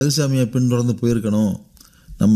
ரகுசாமியை பின்தொடர்ந்து போயிருக்கணும் நம்ம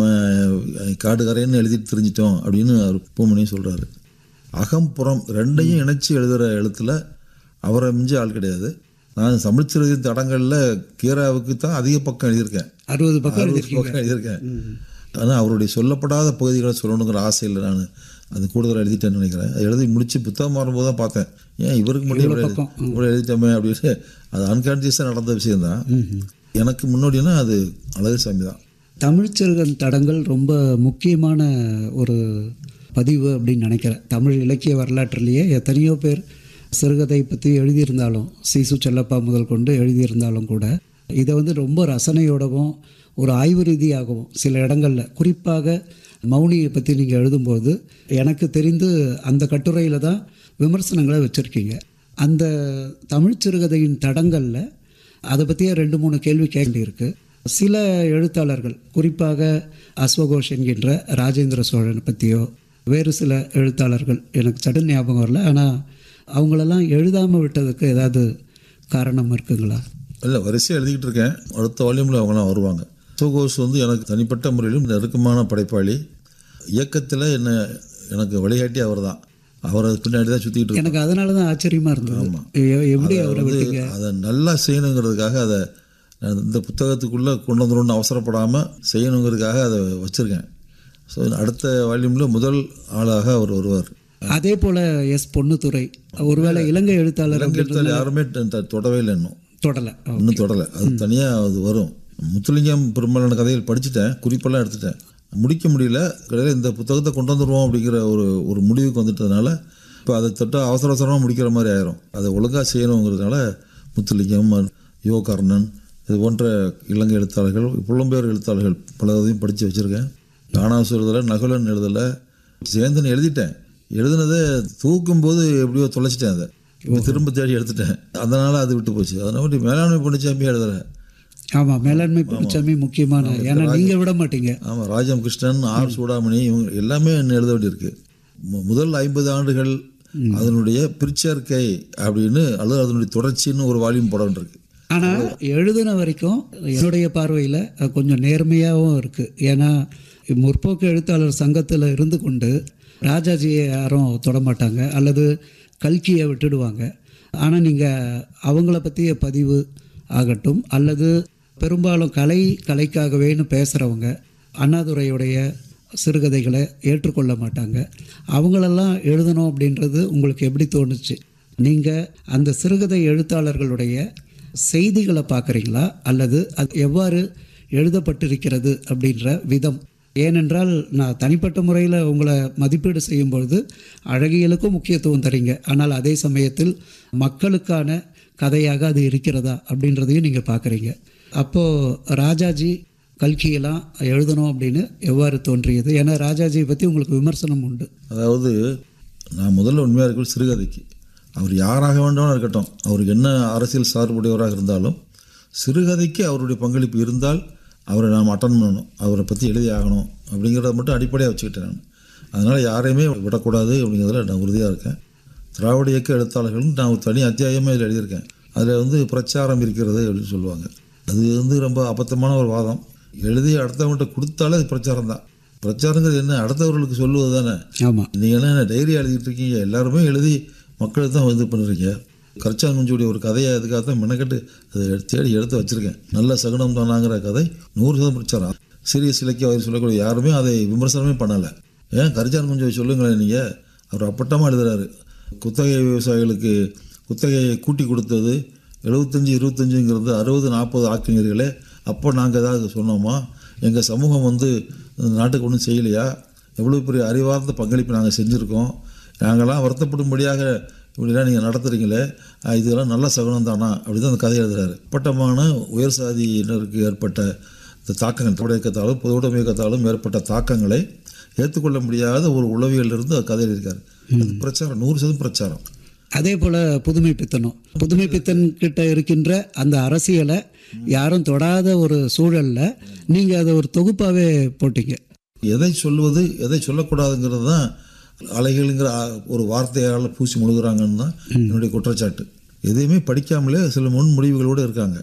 காடு கரைன்னு எழுதிட்டு தெரிஞ்சிட்டோம் அப்படின்னு அவர் பூமணியும் சொல்கிறாரு அகம்புறம் ரெண்டையும் இணைச்சி எழுதுகிற எழுத்துல அவரை மிஞ்சி ஆள் கிடையாது நான் தமிழ்ச்சிறுதி தடங்களில் கீராவுக்கு தான் அதிக பக்கம் எழுதியிருக்கேன் அறுபது பக்கம் அறுபது எழுதிருக்கீங்க பக்கம் எழுதியிருக்கேன் ஆனால் அவருடைய சொல்லப்படாத பகுதிகளை சொல்லணுங்கிற ஆசை இல்லை நான் அது கூடுதலாக எழுதிட்டேன்னு நினைக்கிறேன் அது எழுதி முடிச்சு புத்தகம் மாறும்போது தான் பார்த்தேன் ஏன் இவருக்கு மட்டும் இவ்வளோ எழுதி- இவ்வளோ எழுதிட்டோமே அப்படின்னு அது அன்கான்சியஸாக நடந்த விஷயம்தான் எனக்கு முன்னோடினா அது அழகுசாமி தான் தமிழ்ச்செருகன் தடங்கள் ரொம்ப முக்கியமான ஒரு பதிவு அப்படின்னு நினைக்கிறேன் தமிழ் இலக்கிய வரலாற்றிலேயே எத்தனையோ பேர் சிறுகதை பற்றி எழுதியிருந்தாலும் சீசு செல்லப்பா முதல் கொண்டு எழுதியிருந்தாலும் கூட இதை வந்து ரொம்ப ரசனையோடவும் ஒரு ஆய்வு ரீதியாகவும் சில இடங்களில் குறிப்பாக மௌனியை பற்றி நீங்கள் எழுதும்போது எனக்கு தெரிந்து அந்த கட்டுரையில் தான் விமர்சனங்களை வச்சுருக்கீங்க அந்த தமிழ் சிறுகதையின் தடங்களில் அதை பற்றியே ரெண்டு மூணு கேள்வி கேட்க வேண்டியிருக்கு சில எழுத்தாளர்கள் குறிப்பாக அஸ்வகோஷ் என்கின்ற ராஜேந்திர சோழன் பற்றியோ வேறு சில எழுத்தாளர்கள் எனக்கு சடன் ஞாபகம் வரல ஆனால் அவங்களெல்லாம் எழுதாமல் விட்டதுக்கு ஏதாவது காரணம் இருக்குங்களா இல்லை வரிசையாக எழுதிக்கிட்டு இருக்கேன் அடுத்த வால்யூமில் அவங்களாம் வருவாங்க சோகோஸ் வந்து எனக்கு தனிப்பட்ட முறையிலும் நெருக்கமான படைப்பாளி இயக்கத்தில் என்ன எனக்கு வழிகாட்டி அவர் தான் அவரை பின்னாடி தான் சுற்றிக்கிட்டு இருக்கேன் எனக்கு அதனால தான் ஆச்சரியமாக இருந்தது எ- எப்படி அவரை வந்து விட்டீங்க அதை நல்லா செய்யணுங்கிறதுக்காக அதை நான் இந்த புத்தகத்துக்குள்ளே கொண்டு வந்துடணும்னு அவசரப்படாமல் செய்யணுங்கிறதுக்காக அதை வச்சுருக்கேன் ஸோ அடுத்த வால்யூமில் முதல் ஆளாக அவர் வருவார் அதே போல் எஸ் பொன்னுத்துறை ஒருவேளை இலங்கை எழுத்தாளர் இலங்கையில் யாருமே ட- ட- தொடவே இல்லை இன்னும் தொடலை இன்னும் தொடலை அது தனியாக அது வரும் முத்துலிங்கம் பெரும்பாலான கதைகள் படிச்சுட்டேன் குறிப்பெல்லாம் எடுத்துட்டேன் முடிக்க முடியல கடையில் இந்த புத்தகத்தை கொண்டு வந்துடுவோம் அப்படிங்கிற ஒரு ஒரு முடிவுக்கு வந்துட்டதுனால இப்போ அதை தொட்ட அவசர அவசரமாக முடிக்கிற மாதிரி ஆயிரும் அதை ஒழுங்காக செய்யணுங்கிறதுனால முத்துலிங்கம் யுவகர்ணன் இது போன்ற இலங்கை எழுத்தாளர்கள் புலம்பெயர் எழுத்தாளர்கள் பல இதையும் படித்து வச்சுருக்கேன் காணாசு எழுதலை நகுலன் எழுதலை சேந்தன் எழுதிட்டேன் எழுதுனதை தூக்கும்போது எப்படியோ தொலைச்சிட்டேன் அதை இப்போ திரும்ப தேடி எடுத்துட்டேன் அதனால் அது விட்டு போச்சு அதனால மேலாண்மை பொன்னிச்சாமி எழுதலை ஆமாம் மேலாண்மை பழனிசாமி முக்கியமான ஏன்னா நீங்கள் விட மாட்டீங்க ஆமாம் ராஜம் கிருஷ்ணன் ஆர் சூடாமணி இவங்க எல்லாமே இன்னும் எழுத வேண்டியிருக்கு மு- முதல் ஐம்பது ஆண்டுகள் அதனுடைய பிற்சேர்க்கை அப்படின்னு அல்லது அதனுடைய தொடர்ச்சின்னு ஒரு வால்யூம் போட வேண்டியிருக்கு ஆனால் எழுதின வரைக்கும் என்னுடைய பார்வையில் கொஞ்சம் நேர்மையாகவும் இருக்குது ஏன்னா முற்போக்கு எழுத்தாளர் சங்கத்தில் இருந்து கொண்டு ராஜாஜியை யாரும் தொடமாட்டாங்க அல்லது கல்கியை விட்டுடுவாங்க ஆனால் நீங்கள் அவங்கள பற்றிய பதிவு ஆகட்டும் அல்லது பெரும்பாலும் கலை கலைக்காகவேன்னு பேசுகிறவங்க அண்ணாதுரையுடைய சிறுகதைகளை ஏற்றுக்கொள்ள மாட்டாங்க அவங்களெல்லாம் எழுதணும் அப்படின்றது உங்களுக்கு எப்படி தோணுச்சு நீங்கள் அந்த சிறுகதை எழுத்தாளர்களுடைய செய்திகளை பார்க்குறீங்களா அல்லது அது எவ்வாறு எழுதப்பட்டிருக்கிறது அப்படின்ற விதம் ஏனென்றால் நான் தனிப்பட்ட முறையில் உங்களை மதிப்பீடு செய்யும்பொழுது அழகியலுக்கும் முக்கியத்துவம் தரீங்க ஆனால் அதே சமயத்தில் மக்களுக்கான கதையாக அது இருக்கிறதா அப்படின்றதையும் நீங்கள் பார்க்குறீங்க அப்போது ராஜாஜி கல்கியெல்லாம் எழுதணும் அப்படின்னு எவ்வாறு தோன்றியது ஏன்னா ராஜாஜியை பற்றி உங்களுக்கு விமர்சனம் உண்டு அதாவது நான் முதல்ல உண்மையாக இருக்கிற சிறுகதைக்கு அவர் யாராக வேண்டாலும் இருக்கட்டும் அவருக்கு என்ன அரசியல் சார்புடையவராக இருந்தாலும் சிறுகதைக்கு அவருடைய பங்களிப்பு இருந்தால் அவரை நாம் அட்டன் பண்ணணும் அவரை பற்றி எழுதி ஆகணும் அப்படிங்கிறத மட்டும் அடிப்படையாக வச்சுக்கிட்டேன் நான் அதனால் யாரையுமே விடக்கூடாது அப்படிங்கிறதுல நான் உறுதியாக இருக்கேன் திராவிட இயக்க எழுத்தாளர்களும் நான் ஒரு தனி அத்தியாயமே இதில் எழுதியிருக்கேன் அதில் வந்து பிரச்சாரம் இருக்கிறது அப்படின்னு சொல்லுவாங்க அது வந்து ரொம்ப அபத்தமான ஒரு வாதம் எழுதி அடுத்தவங்கள்ட்ட கொடுத்தாலே அது பிரச்சாரம் தான் பிரச்சாரங்கிறது என்ன அடுத்தவர்களுக்கு சொல்லுவது தானே ஆமாம் நீங்கள் என்ன டைரி எழுதிட்டு இருக்கீங்க எல்லாருமே எழுதி மக்களுக்கு தான் இது பண்ணுறீங்க கரிச்சாங்குஞ்சுடைய ஒரு கதையை அதுக்காக தான் மெனக்கட்டு அதை தேடி எடுத்து வச்சுருக்கேன் நல்ல சகுனம் தானாங்கிற கதை நூறு சதம் பிரச்சாரம் சீரியஸ் இலக்கிய வகை சொல்லக்கூடிய யாருமே அதை விமர்சனமே பண்ணலை ஏன் கரிச்சாங்குஞ்சு சொல்லுங்களேன் நீங்கள் அவர் அப்பட்டமாக எழுதுறாரு குத்தகை விவசாயிகளுக்கு குத்தகையை கூட்டி கொடுத்தது எழுபத்தஞ்சி இருபத்தஞ்சுங்கிறது அறுபது நாற்பது ஆக்கினீர்களே அப்போ நாங்கள் ஏதாவது சொன்னோமா எங்கள் சமூகம் வந்து இந்த நாட்டுக்கு ஒன்றும் செய்யலையா எவ்வளோ பெரிய அறிவார்ந்த பங்களிப்பு நாங்கள் செஞ்சுருக்கோம் நாங்களாம் வருத்தப்படும்படியாக இப்படிலாம் நீங்கள் நடத்துகிறீங்களே அஹ் இதெல்லாம் நல்ல சகுனம் தானா அப்படி தான் அந்த கதை எழுதுறாரு பட்டமான உயர் சாதியினருக்கு ஏற்பட்ட இந்த தாக்கங்கள் தமிழ் இயக்கத்தாலும் பொதுவுடைமை இயக்கத்தாலும் ஏற்பட்ட தாக்கங்களை ஏற்றுக்கொள்ள முடியாத ஒரு உளவியலிருந்து அது கதை எழுதியிருக்காரு அது பிரச்சாரம் நூறு சதவீதம் பிரச்சாரம் அதே போல் புதுமை பித்தனும் புதுமை பித்தன் கிட்ட இருக்கின்ற அந்த அரசியலை யாரும் தொடாத ஒரு சூழலில் நீங்கள் அதை ஒரு தொகுப்பாகவே போட்டீங்க எதை சொல்வது எதை சொல்லக்கூடாதுங்கிறது தான் அலைகளுங்கிற ஆ- ஒரு வார்த்தையால் பூசி முழுகுறாங்கன்னு தான் என்னுடைய குற்றச்சாட்டு எதையுமே படிக்காமலே சில முன் முடிவுகளோடு இருக்காங்க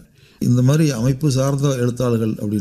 இந்த மாதிரி அமைப்பு சார்ந்த எழுத்தாளர்கள் அப்படின்னு